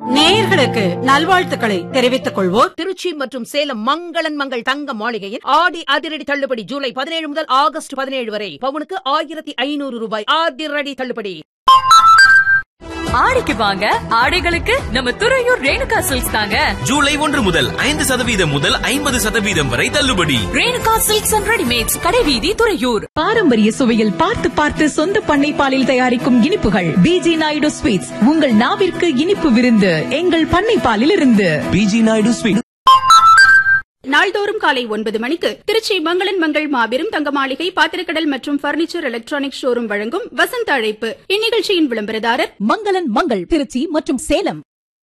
நேயர்களுக்கு நல்வாழ்த்துக்களை தெரிவித்துக் கொள்வோர் திருச்சி மற்றும் சேலம் மங்களன் மங்கள் தங்க மாளிகையில் ஆடி அதிரடி தள்ளுபடி ஜூலை பதினேழு முதல் ஆகஸ்ட் பதினேழு வரை பவுனுக்கு ஆயிரத்தி ஐநூறு ரூபாய் அதிரடி தள்ளுபடி ஆடிக்கு வாங்க ஆடைகளுக்கு நம்ம துறையூர் ரேணுகா சில்க்ஸ் தாங்க ஜூலை ஒன்று முதல் ஐந்து சதவீதம் முதல் ஐம்பது சதவீதம் வரை தள்ளுபடி ரேணுகா சில்க்ஸ் அண்ட் ரெடிமேட்ஸ் கடைவீதி துறையூர் பாரம்பரிய சுவையில் பார்த்து பார்த்து சொந்த பண்ணை பாலில் தயாரிக்கும் இனிப்புகள் பிஜி நாயுடு ஸ்வீட்ஸ் உங்கள் நாவிற்கு இனிப்பு விருந்து எங்கள் பண்ணை பாலில் இருந்து பிஜி நாயுடு ஸ்வீட் நாள்தோறும் காலை ஒன்பது மணிக்கு திருச்சி மங்களன் மங்கள் மாபெரும் தங்க மாளிகை பாத்திரக்கடல் மற்றும் பர்னிச்சர் எலக்ட்ரானிக் ஷோரூம் வழங்கும் வசந்த அழைப்பு இந்நிகழ்ச்சியின் விளம்பரதாரர் மங்களன் மங்கள் திருச்சி மற்றும் சேலம்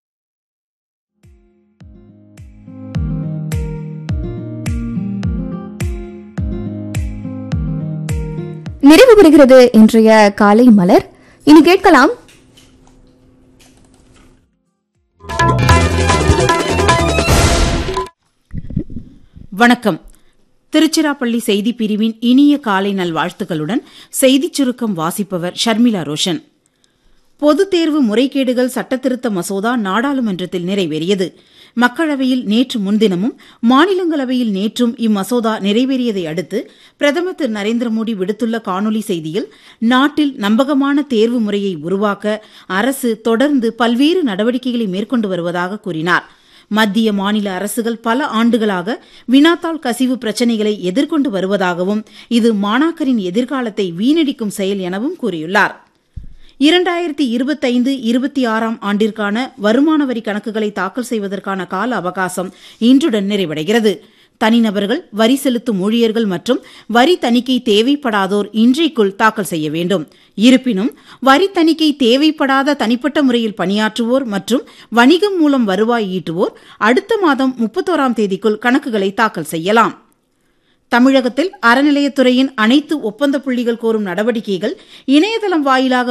நிறைவு பெறுகிறது இன்றைய காலை மலர் இனி கேட்கலாம் வணக்கம் திருச்சிராப்பள்ளி செய்தி பிரிவின் இனிய காலை நல்வாழ்த்துக்களுடன் செய்திச் சுருக்கம் வாசிப்பவர் ஷர்மிளா ரோஷன் பொதுத் தேர்வு முறைகேடுகள் சட்டத்திருத்த மசோதா நாடாளுமன்றத்தில் நிறைவேறியது மக்களவையில் நேற்று முன்தினமும் மாநிலங்களவையில் நேற்றும் இம்மசோதா நிறைவேறியதை அடுத்து பிரதமர் திரு நரேந்திர மோடி விடுத்துள்ள காணொலி செய்தியில் நாட்டில் நம்பகமான தேர்வு முறையை உருவாக்க அரசு தொடர்ந்து பல்வேறு நடவடிக்கைகளை மேற்கொண்டு வருவதாக கூறினார் மத்திய மாநில அரசுகள் பல ஆண்டுகளாக வினாத்தாள் கசிவு பிரச்சினைகளை எதிர்கொண்டு வருவதாகவும் இது மாணாக்கரின் எதிர்காலத்தை வீணடிக்கும் செயல் எனவும் கூறியுள்ளார் இரண்டாயிரத்தி இருபத்தைந்து இருபத்தி ஆறாம் ஆண்டிற்கான வருமான வரி கணக்குகளை தாக்கல் செய்வதற்கான கால அவகாசம் இன்றுடன் நிறைவடைகிறது தனிநபர்கள் வரி செலுத்தும் ஊழியர்கள் மற்றும் வரி தணிக்கை தேவைப்படாதோர் இன்றைக்குள் தாக்கல் செய்ய வேண்டும் இருப்பினும் வரி தணிக்கை தேவைப்படாத தனிப்பட்ட முறையில் பணியாற்றுவோர் மற்றும் வணிகம் மூலம் வருவாய் ஈட்டுவோர் அடுத்த மாதம் முப்பத்தோராம் தேதிக்குள் கணக்குகளை தாக்கல் செய்யலாம் தமிழகத்தில் அறநிலையத்துறையின் அனைத்து ஒப்பந்த புள்ளிகள் கோரும் நடவடிக்கைகள் இணையதளம் வாயிலாக